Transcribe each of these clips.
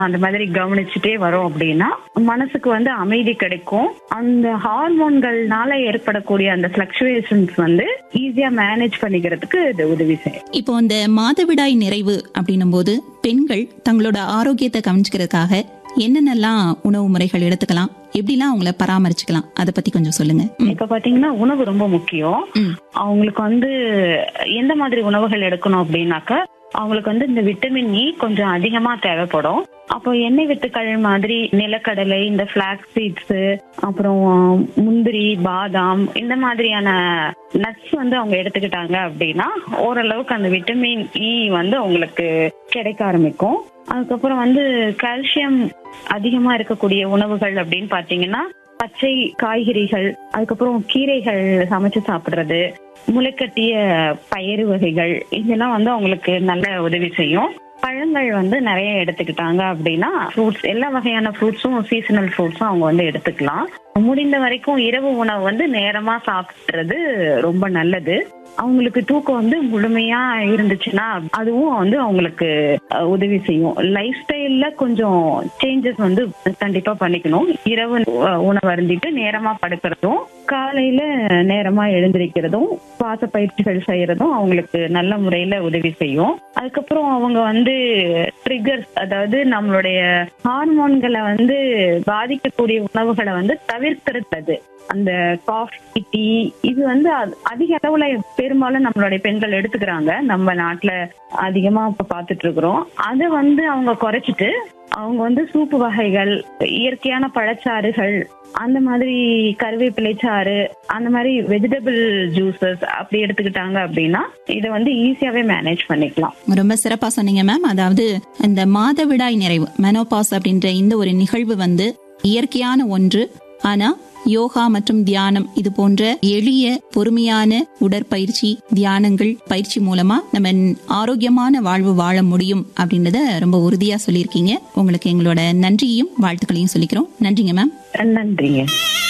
அந்த மாதிரி கவனிச்சுட்டே வரோம் அப்படின்னா மனசுக்கு வந்து அமைதி கிடைக்கும் அந்த ஹார்மோன்கள்னால ஏற்படக்கூடிய அந்த பிளக்சுவேஷன்ஸ் வந்து ஈஸியா மேனேஜ் பண்ணிக்கிறதுக்கு இது உதவி செய்யும் இப்போ இந்த மாதவிடாய் நிறைவு அப்படின்னும் போது பெண்கள் தங்களோட ஆரோக்கியத்தை கவனிச்சுக்கிறதுக்காக என்னென்னலாம் உணவு முறைகள் எடுத்துக்கலாம் எப்படிலாம் அவங்கள பராமரிச்சுக்கலாம் அதை பத்தி கொஞ்சம் சொல்லுங்க ம், இப்ப பாத்தீங்கன்னா உணவு ரொம்ப முக்கியம் ம். அவங்களுக்கு வந்து எந்த மாதிரி உணவுகள் எடுக்கணும் அப்படின்னாக்க அவங்களுக்கு வந்து இந்த விட்டமின் இ கொஞ்சம் அதிகமா தேவைப்படும் அப்போ எண்ணெய் வித்துக்கள் மாதிரி நிலக்கடலை இந்த பிளாக் சீட்ஸ் அப்புறம் முந்திரி பாதாம் இந்த மாதிரியான நட்ஸ் வந்து அவங்க எடுத்துக்கிட்டாங்க அப்படின்னா ஓரளவுக்கு அந்த விட்டமின் இ வந்து அவங்களுக்கு கிடைக்க ஆரம்பிக்கும் அதுக்கப்புறம் வந்து கால்சியம் அதிகமா இருக்கக்கூடிய உணவுகள் அப்படின்னு பாத்தீங்கன்னா பச்சை காய்கறிகள் அதுக்கப்புறம் கீரைகள் சமைச்சு சாப்பிடுறது முளைக்கட்டிய பயிறு வகைகள் இதெல்லாம் வந்து அவங்களுக்கு நல்ல உதவி செய்யும் பழங்கள் வந்து நிறைய எடுத்துக்கிட்டாங்க அப்படின்னா ஃப்ரூட்ஸ் எல்லா வகையான ஃப்ரூட்ஸும் சீசனல் ஃப்ரூட்ஸும் அவங்க வந்து எடுத்துக்கலாம் முடிந்த வரைக்கும் இரவு உணவு வந்து நேரமா சாப்பிடுறது ரொம்ப நல்லது அவங்களுக்கு தூக்கம் வந்து முழுமையா இருந்துச்சுன்னா அதுவும் வந்து அவங்களுக்கு அஹ், உதவி செய்யும் லைஃப் ஸ்டைல்ல கொஞ்சம் சேஞ்சஸ் வந்து கண்டிப்பா பண்ணிக்கணும் இரவு அஹ், உணவு அருந்திட்டு நேரமா படுக்கிறதும் காலையில நேரமா எழுந்திருக்கிறதும் சுவாச பயிற்சிகள் செய்யறதும் அவங்களுக்கு நல்ல முறையில உதவி செய்யும் அதுக்கப்புறம் அவங்க வந்து ட்ரிகர்ஸ் அதாவது நம்மளுடைய ஹார்மோன்களை வந்து பாதிக்கக்கூடிய உணவுகளை வந்து தவிர்க்கிறது அந்த காஃபி டீ இது வந்து அ- அதிக அளவுல பெரும்பாலும் நம்மளுடைய பெண்கள் எடுத்துக்கிறாங்க நம்ம நாட்டுல அதிகமா இப்ப பாத்துட்டு இருக்கிறோம் அதை வந்து அவங்க குறைச்சிட்டு அவங்க வந்து சூப்பு வகைகள் இயற்கையான பழச்சாறுகள் அந்த மாதிரி கருவேப்பிலை சாறு அந்த மாதிரி வெஜிடபிள் ஜூசஸ் அப்படி எடுத்துக்கிட்டாங்க அப்படின்னா இதை வந்து ஈஸியாவே மேனேஜ் பண்ணிக்கலாம் ரொம்ப சிறப்பா சொன்னீங்க மேம் அதாவது இந்த மாதவிடாய் நிறைவு மெனோபாஸ் அப்படின்ற இந்த ஒரு நிகழ்வு வந்து இயற்கையான ஒன்று ஆனா யோகா மற்றும் தியானம் இது போன்ற எளிய பொறுமையான உடற்பயிற்சி தியானங்கள் பயிற்சி மூலமா நம்ம ஆரோக்கியமான வாழ்வு வாழ முடியும் அப்படின்றத ரொம்ப உறுதியா சொல்லியிருக்கீங்க உங்களுக்கு எங்களோட நன்றியையும் வாழ்த்துக்களையும் சொல்லிக்கிறோம் நன்றிங்க மேம் நன்றிங்க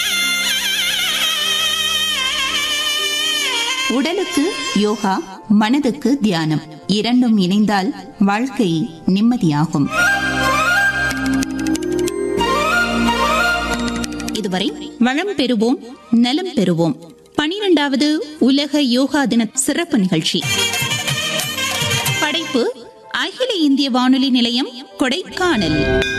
உடலுக்கு யோகா மனதுக்கு தியானம் இரண்டும் இணைந்தால் வாழ்க்கை நிம்மதியாகும் இதுவரை வளம் பெறுவோம் நலம் பெறுவோம் பனிரெண்டாவது உலக யோகா தின சிறப்பு நிகழ்ச்சி படைப்பு அகில இந்திய வானொலி நிலையம் கொடைக்கானல்